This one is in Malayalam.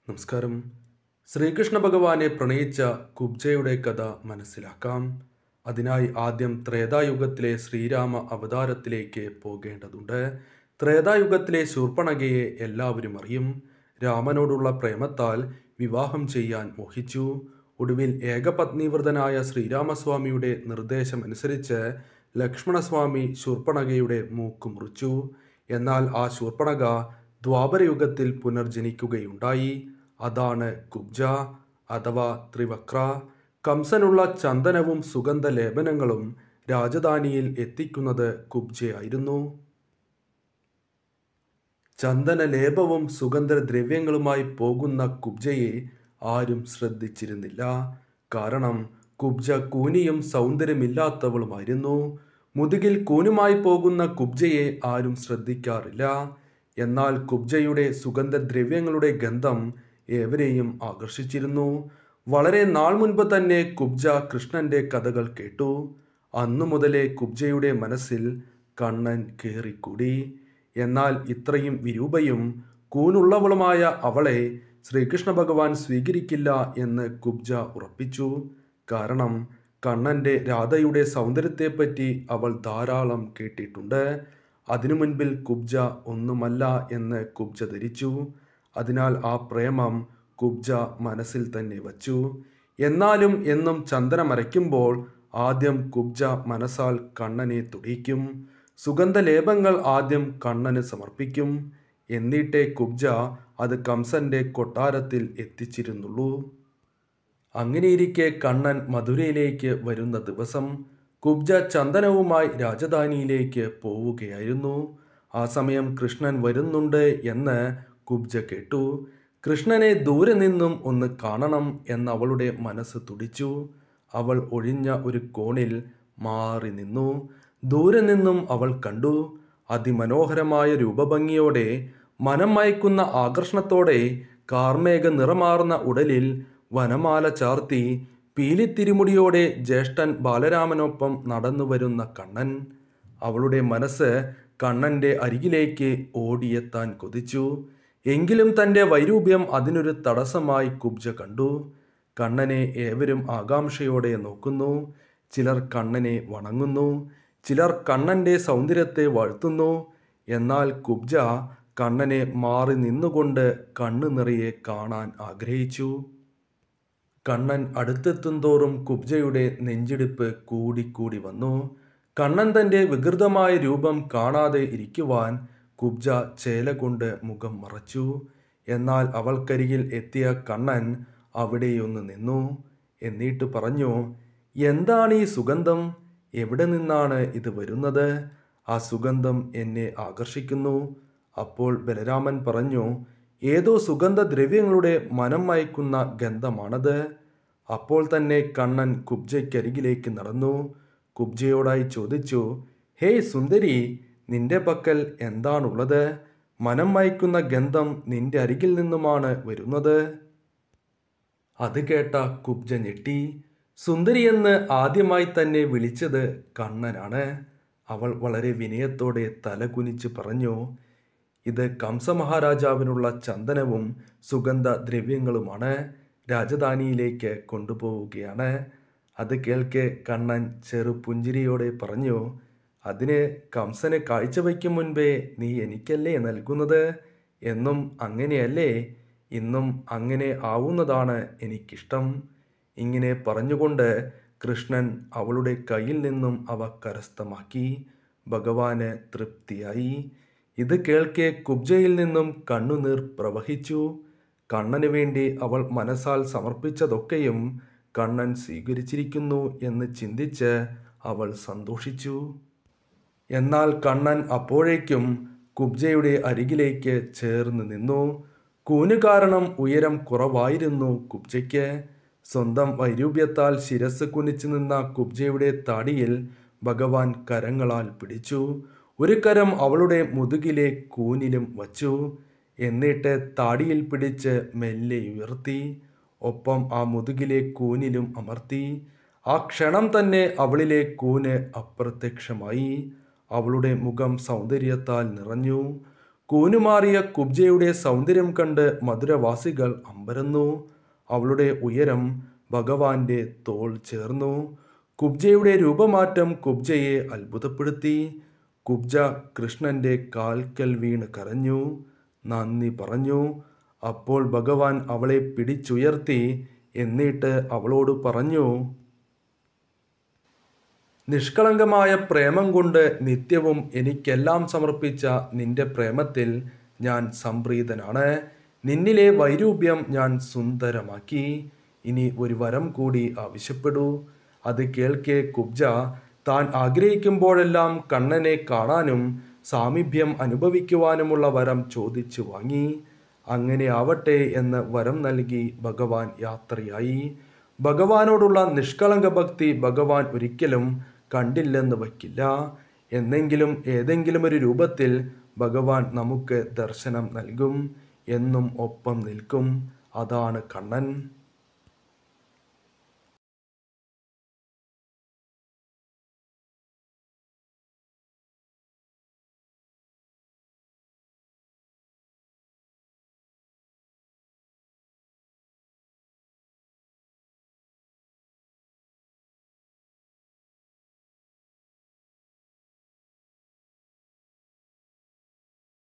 നമസ്കാരം ശ്രീകൃഷ്ണ ഭഗവാനെ പ്രണയിച്ച കുബ്ജയുടെ കഥ മനസ്സിലാക്കാം അതിനായി ആദ്യം ത്രേതായുഗത്തിലെ ശ്രീരാമ അവതാരത്തിലേക്ക് പോകേണ്ടതുണ്ട് ത്രേതായുഗത്തിലെ ശൂർപ്പണകയെ എല്ലാവരും അറിയും രാമനോടുള്ള പ്രേമത്താൽ വിവാഹം ചെയ്യാൻ മോഹിച്ചു ഒടുവിൽ ഏകപത്നീവ്രതനായ ശ്രീരാമസ്വാമിയുടെ നിർദ്ദേശമനുസരിച്ച് ലക്ഷ്മണസ്വാമി ശൂർപ്പണകയുടെ മൂക്ക് മുറിച്ചു എന്നാൽ ആ ശൂർപ്പണക ദ്വാപരയുഗത്തിൽ പുനർജനിക്കുകയുണ്ടായി അതാണ് കുബ്ജ അഥവാ ത്രിവക്ര കംസനുള്ള ചന്ദനവും സുഗന്ധ ലേപനങ്ങളും രാജധാനിയിൽ എത്തിക്കുന്നത് കുബ്ജയായിരുന്നു ചന്ദന ലേപവും സുഗന്ധദ്രവ്യങ്ങളുമായി പോകുന്ന കുബ്ജയെ ആരും ശ്രദ്ധിച്ചിരുന്നില്ല കാരണം കുബ്ജ കൂനിയും സൗന്ദര്യമില്ലാത്തവളുമായിരുന്നു മുതുകിൽ കൂനുമായി പോകുന്ന കുബ്ജയെ ആരും ശ്രദ്ധിക്കാറില്ല എന്നാൽ കുബ്ജയുടെ സുഗന്ധദ്രവ്യങ്ങളുടെ ഗന്ധം ഏവരെയും ആകർഷിച്ചിരുന്നു വളരെ നാൾ മുൻപ് തന്നെ കുബ്ജ കൃഷ്ണന്റെ കഥകൾ കേട്ടു അന്നു മുതലേ കുബ്ജയുടെ മനസ്സിൽ കണ്ണൻ കയറിക്കൂടി എന്നാൽ ഇത്രയും വിരൂപയും കൂനുള്ളവളുമായ അവളെ ശ്രീകൃഷ്ണ ഭഗവാൻ സ്വീകരിക്കില്ല എന്ന് കുബ്ജ ഉറപ്പിച്ചു കാരണം കണ്ണന്റെ രാധയുടെ സൗന്ദര്യത്തെപ്പറ്റി അവൾ ധാരാളം കേട്ടിട്ടുണ്ട് അതിനു മുൻപിൽ കുബ്ജ ഒന്നുമല്ല എന്ന് കുബ്ജ ധരിച്ചു അതിനാൽ ആ പ്രേമം കുബ്ജ മനസ്സിൽ തന്നെ വച്ചു എന്നാലും എന്നും ചന്ദനമരയ്ക്കുമ്പോൾ ആദ്യം കുബ്ജ മനസ്സാൽ കണ്ണനെ തുടിക്കും സുഗന്ധലേപങ്ങൾ ആദ്യം കണ്ണന് സമർപ്പിക്കും എന്നിട്ടേ കുബ്ജ അത് കംസന്റെ കൊട്ടാരത്തിൽ എത്തിച്ചിരുന്നുള്ളൂ അങ്ങനെയിരിക്കെ കണ്ണൻ മധുരയിലേക്ക് വരുന്ന ദിവസം കുബ്ജ ചന്ദനവുമായി രാജധാനിയിലേക്ക് പോവുകയായിരുന്നു ആ സമയം കൃഷ്ണൻ വരുന്നുണ്ട് എന്ന് കുബ്ജ കേട്ടു കൃഷ്ണനെ ദൂരെ നിന്നും ഒന്ന് കാണണം എന്ന് അവളുടെ മനസ്സ് തുടിച്ചു അവൾ ഒഴിഞ്ഞ ഒരു കോണിൽ മാറി നിന്നു ദൂരെ നിന്നും അവൾ കണ്ടു അതിമനോഹരമായ രൂപഭംഗിയോടെ മനം മയക്കുന്ന ആകർഷണത്തോടെ കാർമേഘ നിറമാർന്ന ഉടലിൽ വനമാല ചാർത്തി പീലിത്തിരിമുടിയോടെ ജ്യേഷ്ഠൻ ബാലരാമനൊപ്പം നടന്നു വരുന്ന കണ്ണൻ അവളുടെ മനസ്സ് കണ്ണന്റെ അരികിലേക്ക് ഓടിയെത്താൻ കൊതിച്ചു എങ്കിലും തൻ്റെ വൈരൂപ്യം അതിനൊരു തടസ്സമായി കുബ്ജ കണ്ടു കണ്ണനെ ഏവരും ആകാംക്ഷയോടെ നോക്കുന്നു ചിലർ കണ്ണനെ വണങ്ങുന്നു ചിലർ കണ്ണന്റെ സൗന്ദര്യത്തെ വാഴ്ത്തുന്നു എന്നാൽ കുബ്ജ കണ്ണനെ മാറി നിന്നുകൊണ്ട് കണ്ണു നിറയെ കാണാൻ ആഗ്രഹിച്ചു കണ്ണൻ അടുത്തെത്തും തോറും കുബ്ജയുടെ നെഞ്ചിടിപ്പ് കൂടിക്കൂടി വന്നു കണ്ണൻ തൻ്റെ വികൃതമായ രൂപം കാണാതെ ഇരിക്കുവാൻ കുബ്ജ ചേല കൊണ്ട് മുഖം മറച്ചു എന്നാൽ അവൾക്കരികിൽ എത്തിയ കണ്ണൻ അവിടെയൊന്ന് നിന്നു എന്നിട്ട് പറഞ്ഞു എന്താണ് ഈ സുഗന്ധം എവിടെ നിന്നാണ് ഇത് വരുന്നത് ആ സുഗന്ധം എന്നെ ആകർഷിക്കുന്നു അപ്പോൾ ബലരാമൻ പറഞ്ഞു ഏതോ സുഗന്ധദ്രവ്യങ്ങളുടെ മനം മയക്കുന്ന ഗന്ധമാണത് അപ്പോൾ തന്നെ കണ്ണൻ കുബ്ജയ്ക്കരികിലേക്ക് നടന്നു കുബ്ജയോടായി ചോദിച്ചു ഹേയ് സുന്ദരി നിന്റെ പക്കൽ എന്താണുള്ളത് മനം മയക്കുന്ന ഗന്ധം നിന്റെ അരികിൽ നിന്നുമാണ് വരുന്നത് അത് കേട്ട കുബ്ജ ഞെട്ടി സുന്ദരിയെന്ന് ആദ്യമായി തന്നെ വിളിച്ചത് കണ്ണനാണ് അവൾ വളരെ വിനയത്തോടെ തല കുനിച്ച് പറഞ്ഞു ഇത് കംസമഹാരാജാവിനുള്ള ചന്ദനവും സുഗന്ധ ദ്രവ്യങ്ങളുമാണ് രാജധാനിയിലേക്ക് കൊണ്ടുപോവുകയാണ് അത് കേൾക്കെ കണ്ണൻ ചെറു പുഞ്ചിരിയോടെ പറഞ്ഞു അതിന് കംസന് കാഴ്ചവയ്ക്കും മുൻപേ നീ എനിക്കല്ലേ നൽകുന്നത് എന്നും അങ്ങനെയല്ലേ ഇന്നും അങ്ങനെ ആവുന്നതാണ് എനിക്കിഷ്ടം ഇങ്ങനെ പറഞ്ഞുകൊണ്ട് കൃഷ്ണൻ അവളുടെ കയ്യിൽ നിന്നും അവ കരസ്ഥമാക്കി ഭഗവാന് തൃപ്തിയായി ഇത് കേൾക്കെ കുബ്ജയിൽ നിന്നും കണ്ണുനീർ പ്രവഹിച്ചു കണ്ണന് വേണ്ടി അവൾ മനസ്സാൽ സമർപ്പിച്ചതൊക്കെയും കണ്ണൻ സ്വീകരിച്ചിരിക്കുന്നു എന്ന് ചിന്തിച്ച് അവൾ സന്തോഷിച്ചു എന്നാൽ കണ്ണൻ അപ്പോഴേക്കും കുബ്ജയുടെ അരികിലേക്ക് ചേർന്ന് നിന്നു കൂന് കാരണം ഉയരം കുറവായിരുന്നു കുബ്ജയ്ക്ക് സ്വന്തം വൈരൂപ്യത്താൽ ശിരസ് കുനിച്ചു നിന്ന കുബ്ജയുടെ താടിയിൽ ഭഗവാൻ കരങ്ങളാൽ പിടിച്ചു ഒരു കരം അവളുടെ മുതുകിലെ കൂനിലും വച്ചു എന്നിട്ട് താടിയിൽ പിടിച്ച് മെല്ലെ ഉയർത്തി ഒപ്പം ആ മുതുകിലെ കൂനിലും അമർത്തി ആ ക്ഷണം തന്നെ അവളിലെ കൂന് അപ്രത്യക്ഷമായി അവളുടെ മുഖം സൗന്ദര്യത്താൽ നിറഞ്ഞു കൂനുമാറിയ കുബ്ജയുടെ സൗന്ദര്യം കണ്ട് മധുരവാസികൾ അമ്പരന്നു അവളുടെ ഉയരം ഭഗവാന്റെ തോൾ ചേർന്നു കുബ്ജയുടെ രൂപമാറ്റം കുബ്ജയെ അത്ഭുതപ്പെടുത്തി കുബ്ജ കൃഷ്ണന്റെ കാൽക്കൽ വീണ് കരഞ്ഞു നന്ദി പറഞ്ഞു അപ്പോൾ ഭഗവാൻ അവളെ പിടിച്ചുയർത്തി എന്നിട്ട് അവളോട് പറഞ്ഞു നിഷ്കളങ്കമായ പ്രേമം കൊണ്ട് നിത്യവും എനിക്കെല്ലാം സമർപ്പിച്ച നിന്റെ പ്രേമത്തിൽ ഞാൻ സംപ്രീതനാണ് നിന്നിലെ വൈരൂപ്യം ഞാൻ സുന്ദരമാക്കി ഇനി ഒരു വരം കൂടി ആവശ്യപ്പെടൂ അത് കേൾക്കെ കുബ്ജ താൻ ആഗ്രഹിക്കുമ്പോഴെല്ലാം കണ്ണനെ കാണാനും സാമീപ്യം അനുഭവിക്കുവാനുമുള്ള വരം ചോദിച്ചു വാങ്ങി അങ്ങനെ ആവട്ടെ എന്ന് വരം നൽകി ഭഗവാൻ യാത്രയായി ഭഗവാനോടുള്ള നിഷ്കളങ്ക ഭക്തി ഭഗവാൻ ഒരിക്കലും കണ്ടില്ലെന്ന് വയ്ക്കില്ല എന്നെങ്കിലും ഏതെങ്കിലും ഒരു രൂപത്തിൽ ഭഗവാൻ നമുക്ക് ദർശനം നൽകും എന്നും ഒപ്പം നിൽക്കും അതാണ് കണ്ണൻ